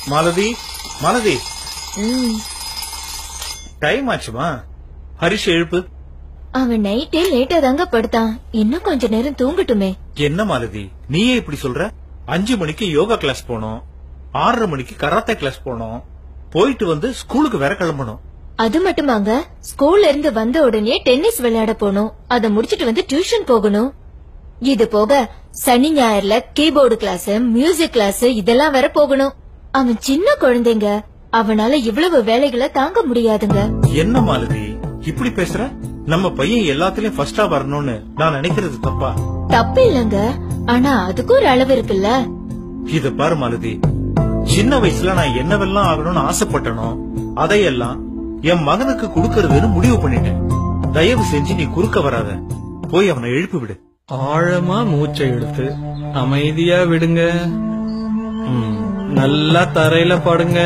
மாலதி மாலதி ம், டைம் ஆச்சுமா ஹரிஷ் எழுப்பு அவன் நைட்டே லேட்டா தாங்க படுத்தான் இன்னும் கொஞ்ச நேரம் தூங்கட்டுமே என்ன மாலதி நீயே இப்படி சொல்ற அஞ்சு மணிக்கு யோகா கிளாஸ் போனோம் ஆறரை மணிக்கு கராத்தே கிளாஸ் போனோம் போயிட்டு வந்து ஸ்கூலுக்கு வேற கிளம்பணும் அது மட்டுமாங்க ஸ்கூல்ல இருந்து வந்த உடனே டென்னிஸ் விளையாட போகணும் அத முடிச்சிட்டு வந்து டியூஷன் போகணும் இது போக சனி ஞாயிறுல கீபோர்டு கிளாஸ் மியூசிக் கிளாஸ் இதெல்லாம் வேற போகணும் அவன் சின்ன குழந்தைங்க அவனால இவ்வளவு வேலைகளை தாங்க முடியாதுங்க என்ன மாலதி இப்படி பேசுற நம்ம பையன் எல்லாத்துலயும் ஃபர்ஸ்டா வரணும்னு நான் நினைக்கிறது தப்பா தப்பு இல்லங்க ஆனா அதுக்கும் ஒரு அளவு இருக்குல்ல இத பாரு மாலதி சின்ன வயசுல நான் என்னவெல்லாம் ஆகணும்னு ஆசைப்பட்டனோ அதையெல்லாம் என் மகனுக்கு கொடுக்கறதுன்னு முடிவு பண்ணிட்டேன் தயவு செஞ்சு நீ குறுக்க வராத போய் அவனை எழுப்பி விடு ஆழமா மூச்சை இழுத்து அமைதியா விடுங்க ம், நல்லா தரையில படுங்க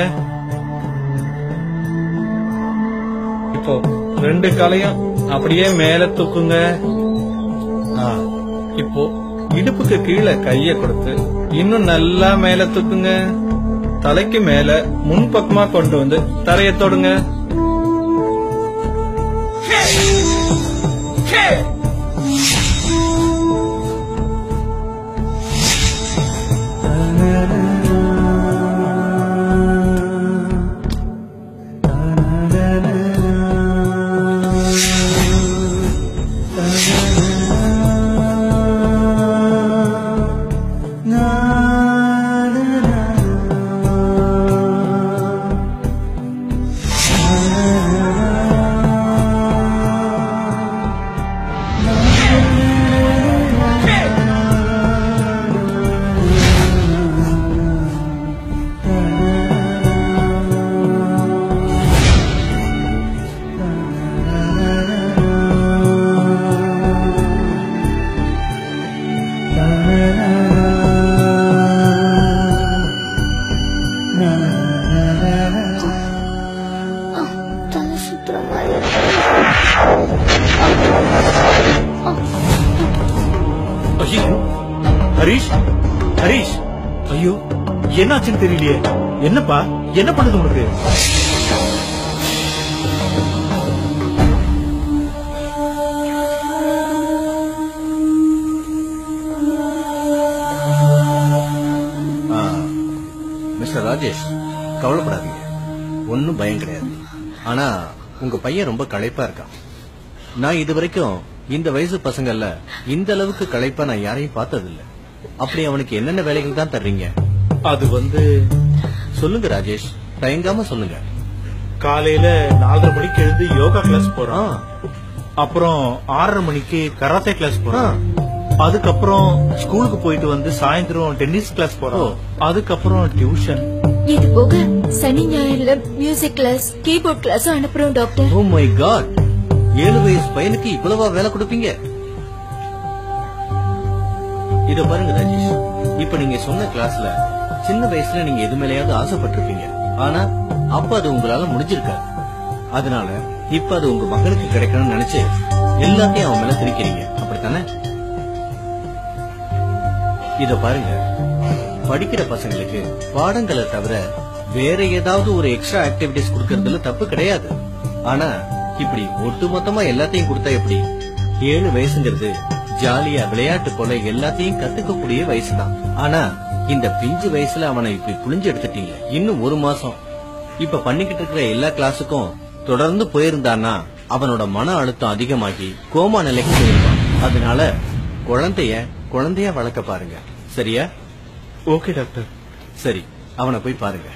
இப்போ ரெண்டு காலையும் அப்படியே மேல தூக்குங்க ஆ, இப்போ இடுப்புக்கு கீழே கைய கொடுத்து இன்னும் நல்லா மேல தூக்குங்க தலைக்கு மேல முன்பக்கமா கொண்டு வந்து தரைய தொடுங்க தலை சுத்துற மாதிரி ஐயோ ஹரிஷ் ஹரிஷ் ஐயோ என்னாச்சுன்னு தெரியலையே என்னப்பா என்ன பண்ணுது உனக்கு மிஸ்டர் ராஜேஷ் கவலைப்படாதீங்க ஒன்னும் பயம் கிடையாது ஆனா உங்க பையன் ரொம்ப களைப்பா இருக்கான் நான் இது வரைக்கும் இந்த வயசு பசங்கள்ல இந்த அளவுக்கு களைப்பா நான் யாரையும் பார்த்ததில்ல அப்படி அவனுக்கு என்னென்ன வேலைகள் தான் தர்றீங்க அது வந்து சொல்லுங்க ராஜேஷ் தயங்காம சொல்லுங்க காலையில நாலரை மணிக்கு எழுந்து யோகா கிளாஸ் ஆ, போறான் அப்புறம் ஆறரை மணிக்கு கராத்தே கிளாஸ் போறான் ஆ. அதுக்கப்புறம் ஸ்கூலுக்கு போயிட்டு வந்து சாயந்தரம் டென்னிஸ் கிளாஸ் போறான் அதுக்கப்புறம் டியூஷன் இது போக சனி ஞாயிறுல மியூசிக் கிளாஸ் கீபோர்ட் கிளாஸ் அனுப்புறோம் டாக்டர் ஓ மை காட் ஏழு வயசு பையனுக்கு இவ்வளவா வேலை கொடுப்பீங்க இத பாருங்க ராஜேஷ் இப்ப நீங்க சொன்ன கிளாஸ்ல சின்ன வயசுல நீங்க எது மேலயாவது ஆசைப்பட்டிருப்பீங்க ஆனா அப்ப அது உங்களால முடிஞ்சிருக்காது அதனால இப்ப அது உங்க மகனுக்கு கிடைக்கணும்னு நினைச்சு எல்லாத்தையும் அவன் மேல திரிக்கிறீங்க அப்படித்தானே இத பாருங்க படிக்கிற பசங்களுக்கு பாடங்களை தவிர வேற ஏதாவது ஒரு எக்ஸ்ட்ரா ஆக்டிவிட்டிஸ் கொடுக்கறதுல தப்பு கிடையாது ஆனா இப்படி ஒட்டுமொத்தமா எல்லாத்தையும் கொடுத்தா எப்படி ஏழு வயசுங்கிறது ஜாலியா விளையாட்டு போல எல்லாத்தையும் கத்துக்கக்கூடிய வயசுதான் ஆனா இந்த பிஞ்சு வயசுல அவனை இப்படி புளிஞ்சு எடுத்துட்டீங்க இன்னும் ஒரு மாசம் இப்ப பண்ணிக்கிட்டு இருக்கிற எல்லா கிளாஸுக்கும் தொடர்ந்து போயிருந்தான்னா அவனோட மன அழுத்தம் அதிகமாகி கோமா நிலைக்கு போயிருவான் அதனால குழந்தைய குழந்தையா வளர்க்க பாருங்க சரியா ஓகே டாக்டர் சரி அவனை போய் பாருங்க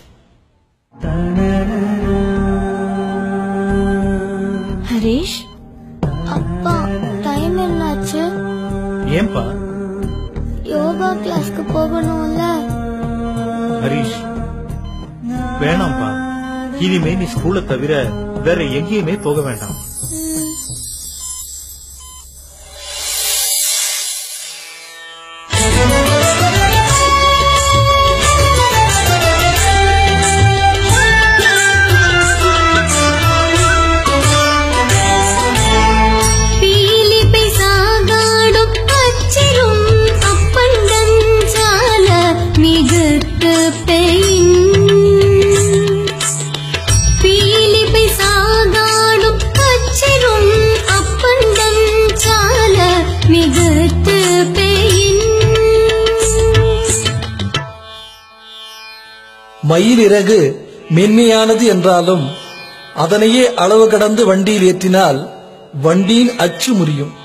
ஹரீஷ் அப்பா டைம் என்னாச்சு ஏன்பா யோகா கிளாஸ்க்கு போகணும்ல ஹரிஷ் வேணாம்ப்பா இனிமே நீ ஸ்கூலை தவிர வேற எங்கேயுமே போக வேண்டாம் പീലിപൈ സാഗാടും അച്ചിരും അപ്പണ്ടഞ്ചാല മികത്ത് പെയിൻ மயில் இறகு மென்மையானது என்றாலும் அதனையே அளவு கடந்து வண்டியில் ஏற்றினால் வண்டியின் அச்சு முறியும்